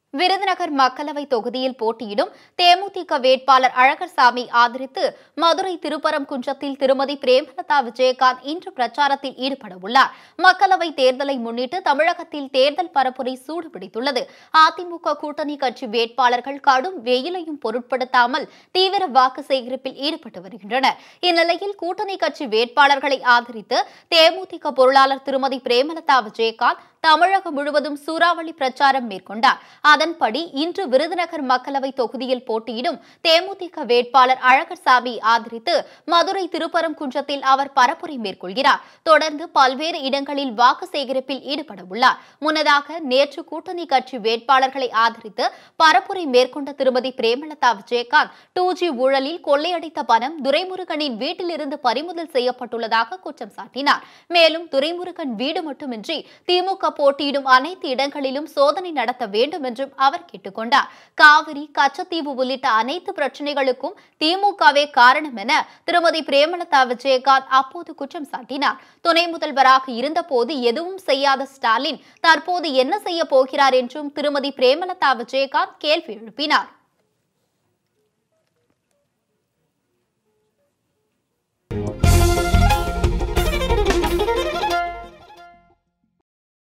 விருதுநகர் மக்களவை தொகுதியில் போட்டியிடும் தேமுதிக வேட்பாளர் அழகர்சாமி ஆதரித்து மதுரை திருப்பரங்குன்றத்தில் திருமதி பிரேமலதா விஜயகாந்த் இன்று பிரச்சாரத்தில் ஈடுபட உள்ளார் மக்களவை தேர்தலை முன்னிட்டு தமிழகத்தில் தேர்தல் பரப்புரை சூடுபிடித்துள்ளது அதிமுக கூட்டணி கட்சி வேட்பாளர்கள் கடும் வெயிலையும் பொருட்படுத்தாமல் தீவிர வாக்கு சேகரிப்பில் ஈடுபட்டு வருகின்றனர் இந்நிலையில் கூட்டணி கட்சி வேட்பாளர்களை ஆதரித்து தேமுதிக பொருளாளர் திருமதி பிரேமலதா விஜயகாந்த் தமிழகம் முழுவதும் சூறாவளி பிரச்சாரம் மேற்கொண்டார் அதன்படி இன்று விருதுநகர் மக்களவை தொகுதியில் போட்டியிடும் தேமுதிக வேட்பாளர் அழகர்சாமி ஆதரித்து மதுரை திருப்பரங்குன்றத்தில் அவர் பரப்புரை மேற்கொள்கிறார் தொடர்ந்து பல்வேறு இடங்களில் வாக்கு சேகரிப்பில் ஈடுபட உள்ளார் முன்னதாக நேற்று கூட்டணி கட்சி வேட்பாளர்களை ஆதரித்து பரப்புரை மேற்கொண்ட திருமதி பிரேமலதா விஜயகாந்த் டூ ஜி ஊழலில் கொள்ளையடித்த பணம் துரைமுருகனின் வீட்டிலிருந்து பறிமுதல் செய்யப்பட்டுள்ளதாக குற்றம் சாட்டினார் மேலும் துரைமுருகன் வீடு மட்டுமின்றி திமுக போட்டியிடும் அனைத்து இடங்களிலும் சோதனை நடத்த வேண்டும் என்றும் அவர் கேட்டுக்கொண்டார் காவிரி கச்சத்தீவு உள்ளிட்ட அனைத்து பிரச்சனைகளுக்கும் திமுகவே காரணம் என திருமதி பிரேமலதா விஜயகாந்த் அப்போது குற்றம் சாட்டினார் துணை முதல்வராக இருந்தபோது எதுவும் செய்யாத ஸ்டாலின் தற்போது என்ன செய்ய போகிறார் என்றும் திருமதி பிரேமலதா விஜயகாந்த் கேள்வி எழுப்பினார்